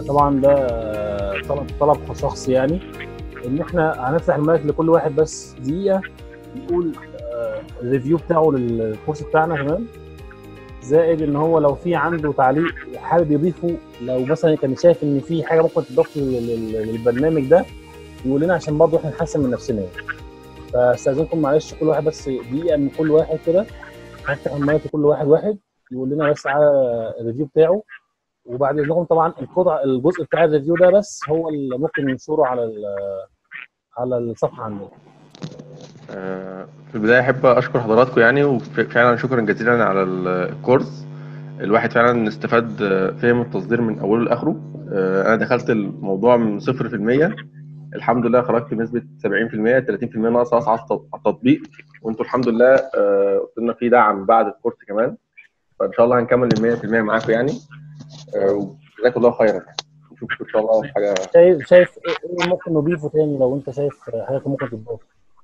آه، طبعا ده آه، طلب طلب شخصي يعني ان احنا هنفتح المايك لكل واحد بس دقيقه يقول آه، الريفيو بتاعه للكورس بتاعنا تمام زائد ان هو لو في عنده تعليق حابب يضيفه لو مثلا كان شايف ان في حاجه ممكن تضاف لل- لل- للبرنامج ده يقول لنا عشان برضه احنا نحسن من نفسنا يعني فاستاذنكم معلش كل واحد بس دقيقه من كل واحد كده هفتح المايك لكل واحد واحد يقول لنا بس على الريفيو بتاعه وبعد اذنكم طبعا القطع الجزء بتاع الريفيو ده بس هو اللي ممكن ننشره على ال- على الصفحه عندنا آه، في البداية أحب أشكر حضراتكم يعني وفعلا شكرا جزيلا على ال- الكورس الواحد فعلا استفاد آه، فهم التصدير من أوله لآخره آه، أنا دخلت الموضوع من صفر في المية الحمد لله خرجت بنسبة 70% 30% ناقص أصعد على التطبيق وأنتوا الحمد لله آه، قلت لنا في دعم بعد الكورس كمان فإن شاء الله هنكمل ال 100% معاكم يعني آه، وجزاكم الله خيرا يعني نشوفكم إن شاء الله في حاجة شايف شايف ايه إيه ممكن نضيفه تاني لو انت شايف حاجه ممكن تضاف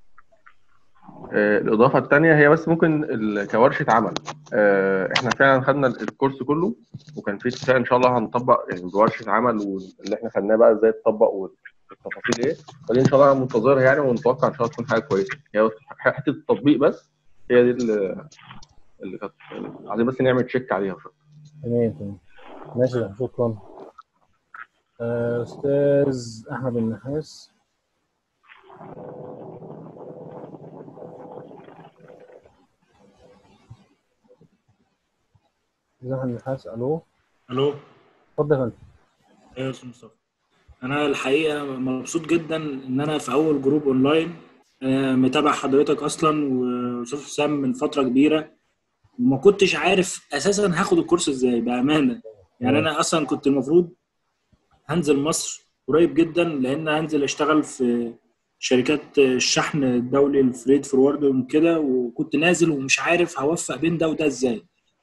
آه، الإضافة التانية هي بس ممكن ال- كورشة عمل آه، إحنا فعلا خدنا الكورس كله وكان في اتفاق إن شاء الله هنطبق يعني بورشة عمل واللي إحنا خدناه بقى إزاي تطبق والتفاصيل إيه فدي إن شاء الله منتظرها يعني ونتوقع إن شاء الله تكون حاجة كويسة هي حتة التطبيق بس هي دي اللي اللي كانت عايزين بس نعمل تشيك عليها مش أكتر. تمام تمام ماشي شكرا آه، استاذ احمد النحاس استاذ احمد النحاس الو الو اتفضل يا فندم ايه يا استاذ مصطفى انا الحقيقه مبسوط جدا ان انا في اول جروب اونلاين آه، متابع حضرتك اصلا واستاذ حسام من فتره كبيره وما كنتش عارف اساسا هاخد الكورس ازاي بامانه يعني انا اصلا كنت المفروض هنزل مصر قريب جدا لان هنزل اشتغل في شركات الشحن الدولي الفريد فورورد وكده وكنت نازل ومش عارف هوفق بين ده وده ازاي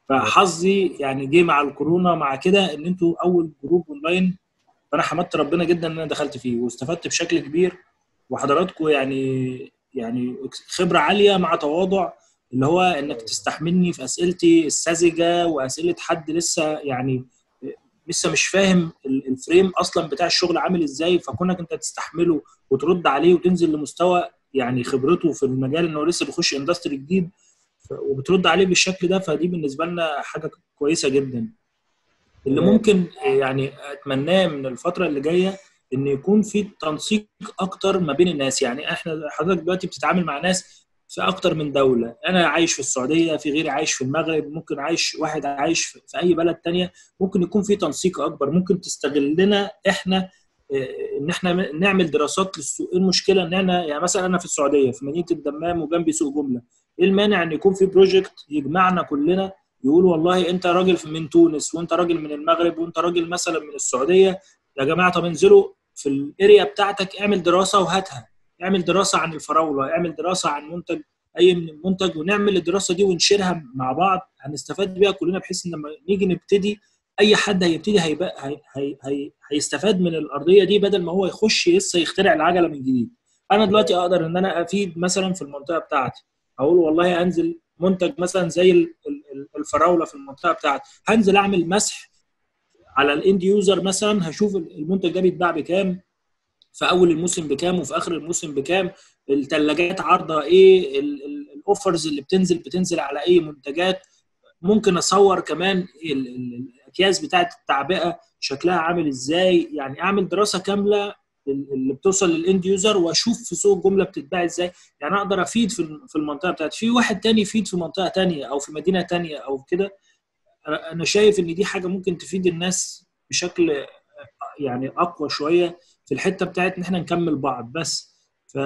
فحظي يعني جه مع الكورونا مع كده ان انتوا اول جروب اونلاين فانا حمدت ربنا جدا ان انا دخلت فيه واستفدت بشكل كبير وحضراتكم يعني يعني خبره عاليه مع تواضع اللي هو انك تستحملني في اسئلتي الساذجه واسئله حد لسه يعني لسه مش فاهم ال- الفريم اصلا بتاع الشغل عامل ازاي فكونك انت تستحمله وترد عليه وتنزل لمستوى يعني خبرته في المجال انه لسه بيخش اندستري جديد ف- وبترد عليه بالشكل ده فدي بالنسبه لنا حاجه كويسه جدا اللي تمام. ممكن يعني اتمناه من الفتره اللي جايه ان يكون في تنسيق اكتر ما بين الناس يعني احنا حضرتك دلوقتي بتتعامل مع ناس في اكتر من دوله انا عايش في السعوديه في غيري عايش في المغرب ممكن عايش واحد عايش في في اي بلد تانية ممكن يكون في تنسيق اكبر ممكن تستغلنا احنا آه، ان احنا نعمل دراسات للسوق ايه المشكله ان احنا يعني مثلا انا في السعوديه في مدينه الدمام وجنبي سوق جمله ايه المانع ان يكون في بروجكت يجمعنا كلنا يقول والله انت راجل من تونس وانت راجل من المغرب وانت راجل مثلا من السعوديه يا جماعه طب انزلوا في الاريا بتاعتك اعمل دراسه وهاتها اعمل دراسه عن الفراوله اعمل دراسه عن منتج اي من المنتج ونعمل الدراسه دي ونشيرها مع بعض هنستفاد بيها كلنا بحيث ان لما نيجي نبتدي اي حد هيبتدي هيبقى هي هي هي هيستفاد من الارضيه دي بدل ما هو يخش لسه يخترع العجله من جديد انا دلوقتي اقدر ان انا افيد مثلا في المنطقه بتاعتي اقول والله انزل منتج مثلا زي ال- ال- الفراوله في المنطقه بتاعتي هنزل اعمل مسح على الاند يوزر مثلا هشوف المنتج ده بيتباع بكام في اول الموسم بكام وفي اخر الموسم بكام الثلاجات عارضه ايه ال- ال- الاوفرز اللي بتنزل بتنزل على اي منتجات ممكن اصور كمان ال- ال- الاكياس بتاعه التعبئه شكلها عامل ازاي يعني اعمل دراسه كامله ال- اللي بتوصل للاند يوزر واشوف في سوق الجمله بتتباع ازاي يعني اقدر افيد في الم- في المنطقه بتاعتي في واحد تاني يفيد في منطقه تانية او في مدينه تانية او كده أنا- انا شايف ان دي حاجه ممكن تفيد الناس بشكل يعني اقوى شويه في الحته بتاعت ان احنا نكمل بعض بس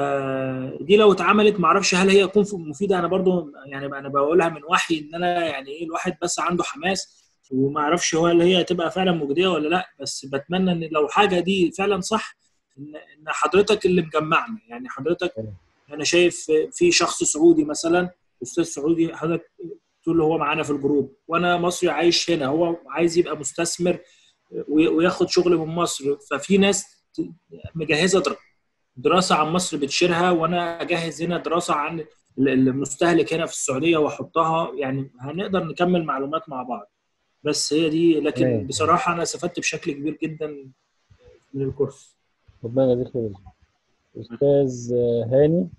فدي لو اتعملت معرفش هل هي تكون مفيده انا برضو يعني انا بقولها من وحي ان انا يعني ايه الواحد بس عنده حماس وما اعرفش هو هل هي هتبقى فعلا مجديه ولا لا بس بتمنى ان لو حاجه دي فعلا صح ان ان حضرتك اللي مجمعنا يعني حضرتك انا شايف في شخص سعودي مثلا استاذ سعودي حضرتك تقول له هو معانا في الجروب وانا مصري عايش هنا هو عايز يبقى مستثمر وي- وياخد شغل من مصر ففي ناس ت- مجهزه در- دراسه عن مصر بتشيرها وانا اجهز هنا دراسه عن ال- المستهلك هنا في السعوديه واحطها يعني هنقدر نكمل معلومات مع بعض بس هي دي لكن تمام. بصراحه انا استفدت بشكل كبير جدا من الكورس ربنا يجزيك خير استاذ آه، هاني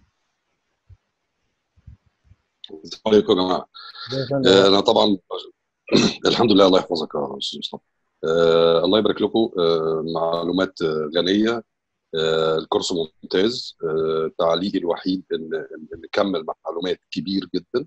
السلام عليكم يا جماعه ازيك يا فندم؟ آه، انا طبعا الحمد لله الله يحفظك يا استاذ مصطفى آه، الله يبارك لكم آه، معلومات آه، غنيه آه، الكورس ممتاز آه، تعليقي الوحيد ان ان نكمل معلومات كبير جدا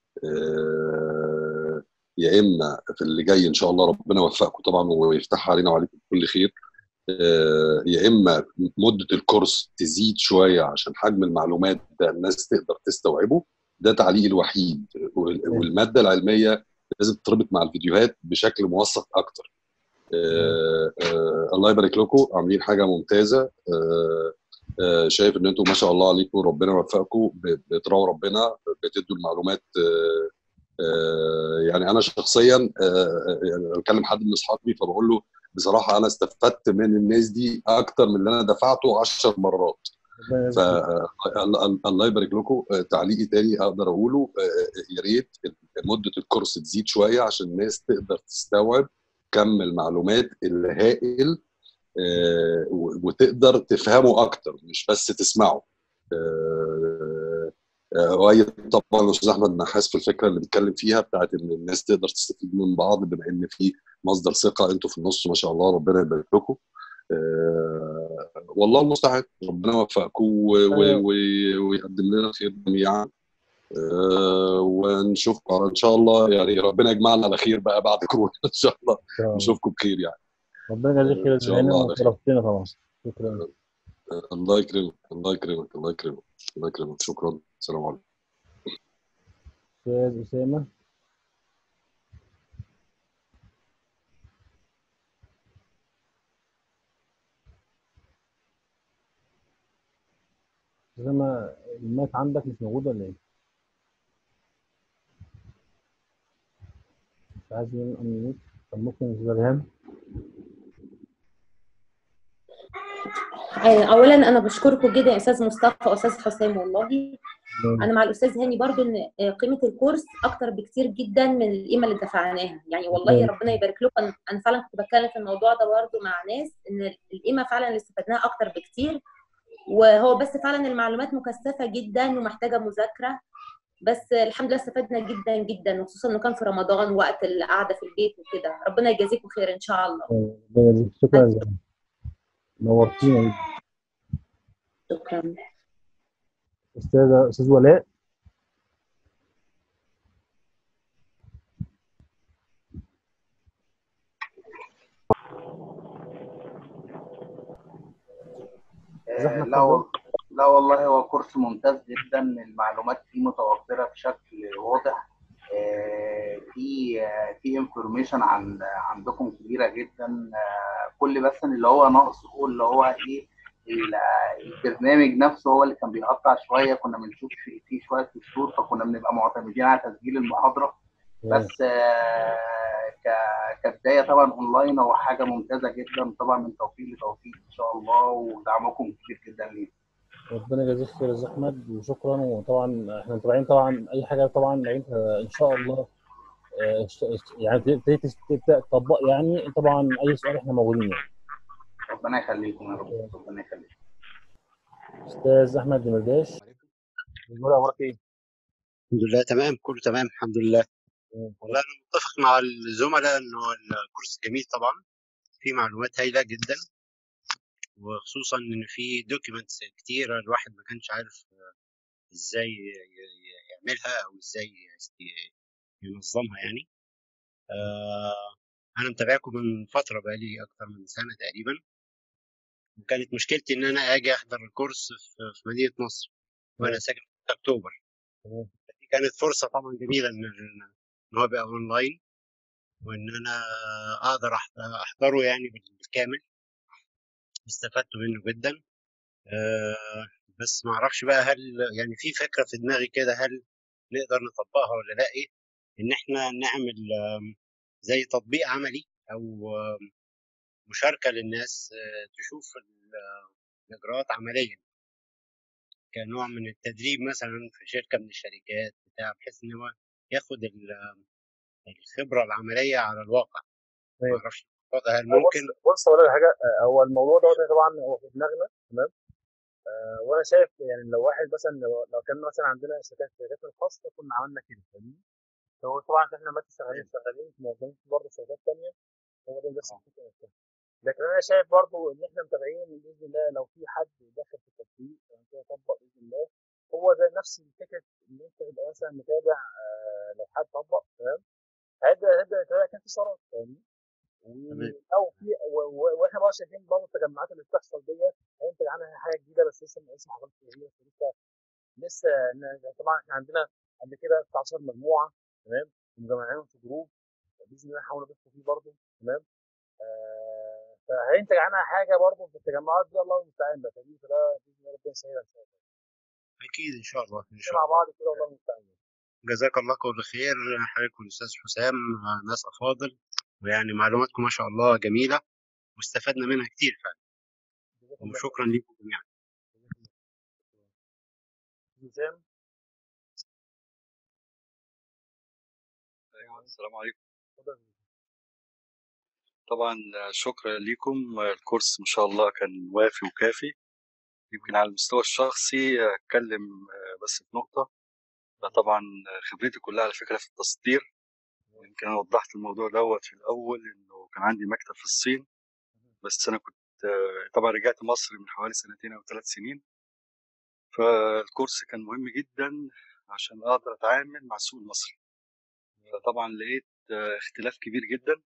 آه، يا اما في اللي جاي ان شاء الله ربنا يوفقكم طبعا ويفتح علينا وعليكم كل خير آه، يا اما مده الكورس تزيد شويه عشان حجم المعلومات ده الناس تقدر تستوعبه ده تعليقي الوحيد وال- والماده العلميه لازم تربط مع الفيديوهات بشكل موثق اكتر آه آه الله يبارك لكم عاملين حاجه ممتازه آه آه شايف ان انتم ما شاء الله عليكم ربنا يوفقكم ب- بتراعوا ربنا بتدوا المعلومات آه آه يعني انا شخصيا آه يعني أنا بكلم حد من اصحابي فبقول له بصراحه انا استفدت من الناس دي اكتر من اللي انا دفعته 10 مرات ربنا يجزيك خير. فالله يبارك لكم آه، تعليقي تاني اقدر اقوله آه، آه، يا ريت مده الكورس تزيد شويه عشان الناس تقدر تستوعب كم المعلومات الهائل آه، و- وتقدر تفهمه اكتر مش بس تسمعه آه، آه، وأيد طبعا الاستاذ احمد نحاس في الفكره اللي بيتكلم فيها بتاعت ان الناس تقدر تستفيد من بعض بما ان في مصدر ثقه انتوا في النص ما شاء الله ربنا يبارك لكم آه، والله المستعان ربنا يوفقكم و- و- و- ويقدم لنا خير جميعا آه، ونشوفكم ان شاء الله يعني ربنا يجمعنا على خير بقى بعد كورونا ان شاء الله إن شاء الله. نشوفكم بخير يعني ربنا يجزيك خير يا إن شاء أستاذ هاني الله على خير. وشرفتنا طبعا شكرا آه، الله يكرمك الله يكرمك الله يكرمك الله يكرمك شكرا السلام عليكم استاذ اسامه اسامه المايك عندك مش موجود ولا ايه؟ مش عايز يعمل انميوت طب ممكن استاذ ريهام اولا انا بشكركم جدا يا استاذ مصطفى واستاذ حسام والله انا مع الاستاذ هاني برضو ان قيمه الكورس اكتر بكتير جدا من القيمه اللي دفعناها يعني والله مم. ربنا يبارك لكم انا أنا فعلا كنت بتكلم في الموضوع ده برضو مع ناس ان القيمه فعلا اللي استفدناها اكتر بكتير وهو بس فعلا المعلومات مكثفه جدا ومحتاجه مذاكره بس الحمد لله استفدنا جدا جدا وخصوصا انه كان في رمضان وقت القعده في البيت وكده ربنا يجازيكم خير ان شاء الله ربنا يجزيك شكرا يا زلمه نورتينا جدا. شكرا استاذ استاذ ولاء آه، لا و- لا والله هو كورس ممتاز جدا المعلومات فيه متوفرة بشكل واضح آه، في آه، في انفورميشن عن عندكم كبيرة جدا آه، كل بس اللي هو ناقصه اللي هو ايه ال- البرنامج نفسه هو اللي كان بيقطع شوية كنا بنشوف فيه فيه شوية كسور فكنا بنبقى معتمدين على تسجيل المحاضرة بس آه، ك- كبدايه طبعا اونلاين هو حاجه ممتازه جدا طبعا من توفيق لتوفيق ان شاء الله ودعمكم كبير جدا لينا ربنا يجازيك خير يا استاذ احمد وشكرا وطبعا احنا متابعين طبعا اي حاجه طبعا لو انت ان شاء الله آه، اشت- اشت- يعني تبتدي تبدا تطبق يعني طبعا اي سؤال احنا موجودين يعني ربنا يخليكم يا رب ربنا يخليكم استاذ احمد دمرداش بتقول اخبارك ايه؟ الحمد لله تمام كله تمام الحمد لله والله انا متفق مع الزملاء انه الكورس جميل طبعا في معلومات هايله جدا وخصوصا ان في دوكيومنتس كتيره الواحد ما كانش عارف ازاي ي- ي- يعملها او ازاي يست- ينظمها يعني آه، انا متابعكم من فتره بقالي اكتر من سنه تقريبا وكانت مشكلتي ان انا اجي احضر الكورس في في مدينه نصر وانا ساكن في اكتوبر تمام. دي كانت فرصه طبعا جميله ان ان هو يبقى اونلاين وان انا اقدر أحض- احضره يعني بالكامل استفدت منه جدا آه، بس ما اعرفش بقى هل يعني في فكره في دماغي كده هل نقدر نطبقها ولا لا ايه ان احنا نعمل آم، زي تطبيق عملي او آم، مشاركه للناس آه، تشوف ال- الاجراءات عمليا كنوع من التدريب مثلا في شركه من الشركات بتاع بحيث ان هو ياخد ال- الخبره العمليه على الواقع ما تمام اعرفش الموضوع ده هل هو ممكن بص بص اقول لك حاجه آه، هو الموضوع دوت طبعا هو في دماغنا تمام آه، وانا شايف يعني لو واحد مثلا لو, لو كان مثلا عندنا شركات شركات الخاصه كنا عملنا كده فاهمني هو طبعا احنا مثلا شغالين شغالين في موظفين برضه شركات ثانيه هو ده نفس الفكره نفسها لكن انا شايف برضه ان احنا متابعين باذن الله لو في حد داخل في التطبيق يعني كده طبق باذن الله هو ده نفس فكره ان انت تبقى مثلا متابع آه، لو حد طبق تمام هيبدا هيبدا يتابع كان في ثروات فاهمني تمام او في و- و- واحنا بقى شايفين برضه التجمعات اللي بتحصل ديت هينتج عنها حاجه جديده بس لسه لسه ما حصلتش هي لسه لسه إن- طبعا احنا عندنا قبل كده 19 مجموعه تمام ومجمعينهم في جروب باذن الله نحاول نضيف فيه برضه تمام آه فهينتج عنها حاجه برضه في التجمعات دي الله المستعان بقى فدي فده باذن الله ربنا يسهلها ان شاء الله اكيد ان شاء الله ان مع شاء الله بعض كده والله المستعان جزاك الله كل خير حضرتك والاستاذ حسام آه، ناس افاضل ويعني معلوماتكم ما شاء الله جميله واستفدنا منها كتير فعلا جزاكم الله وشكرا لكم جميعا حسام أيوة السلام عليكم اتفضل طبعا شكرا لكم الكورس ما شاء الله كان وافي وكافي يمكن على المستوى الشخصي اتكلم بس في نقطة طبعا خبرتي كلها على فكرة في التصدير يمكن انا وضحت الموضوع دوت في الاول انه كان عندي مكتب في الصين بس انا كنت طبعا رجعت مصر من حوالي سنتين او ثلاث سنين فالكورس كان مهم جدا عشان اقدر اتعامل مع السوق المصري فطبعا لقيت اختلاف كبير جدا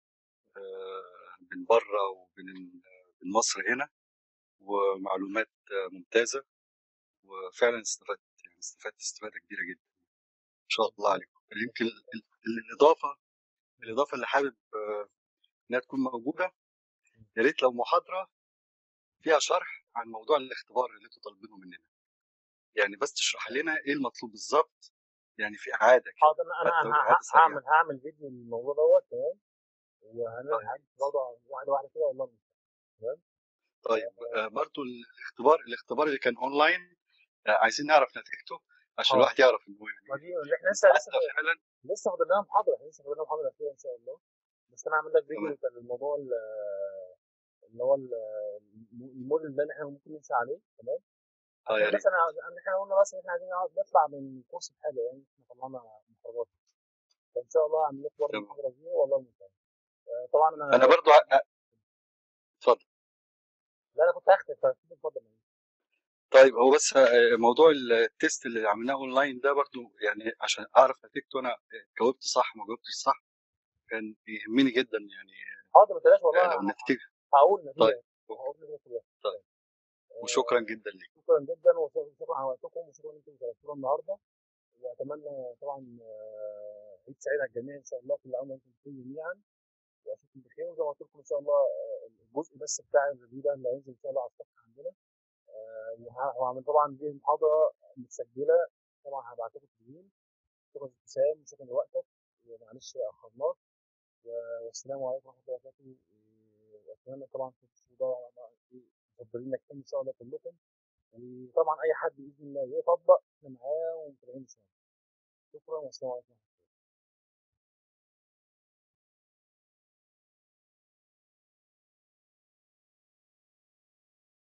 بين بره وبين بين مصر هنا ومعلومات ممتازة وفعلا استفدت يعني استفدت استفادة كبيرة جدا إن شاء الله عليكم يمكن ال- ال- الإضافة الإضافة اللي حابب آه، إنها تكون موجودة يا ريت لو محاضرة فيها شرح عن موضوع الاختبار اللي انتوا طالبينه مننا يعني بس تشرح لنا ايه المطلوب بالظبط يعني في إعادة كده حاضر انا حتى انا لو ه- إعادة سريعة هعمل هعمل فيديو للموضوع دوت تمام طيب وهنعمل برضه واحده واحده كده والله تمام طيب آه، برضو الاختبار الاختبار اللي كان اونلاين آه، عايزين نعرف نتيجته عشان اه الواحد يعرف انه ما يعني دي اللي احنا لسه لسه حتى فعلا لسه فاضل لنا محاضره احنا لسه فاضل لنا محاضره اخيره ان شاء الله بس انا هعمل لك فيديو تمام بتاع الموضوع ال- اللي هو ال- الموديل ده اللي احنا ممكن نمشي عليه تمام اه يا عشان ريت بس انا أنا- احنا قلنا بس ان احنا عايزين نقعد نطلع من كورس بحاجه يعني احنا طلعنا محاضرات فان شاء الله هعمل لكم برضه تمام المحاضره دي والله المستعان آه، طبعا انا انا برضو ع- ع- اتفضل لا انا كنت هختم اتفضل طيب هو بس آه، موضوع التيست اللي عملناه اونلاين ده برضو يعني عشان اعرف نتيجته انا جاوبت صح ما جاوبتش صح كان يهمني جدا يعني حاضر ما تقلقش آه، والله لو النتيجه هقول نتيجه طيب هقول نتيجه كلها طيب وشكرا جدا ليك شكرا جدا وشكرا على وقتكم وشكرا ان انتم شاركتونا النهارده واتمنى طبعا آه، عيد سعيد على الجميع ان شاء الله كل عام وانتم بخير جميعا واشوفكم بخير وزي ما قلت لكم ان شاء الله آه، الجزء بس بتاع الريفيو ده اللي هينزل ان شاء الله على الصفحه عندنا آه، وه- وهعمل طبعا دي محاضره متسجله طبعا هبعت لكم تسجيل شكرا يا حسام وشكرا لوقتك ومعلش اخرناك و- والسلام عليكم ورحمه الله وبركاته واتمنى طبعا تشوفوا ده مفضلين لك ان شاء الله كلكم وطبعا اي حد باذن الله يطبق احنا معاه ومتابعين ان شاء الله شكرا والسلام عليكم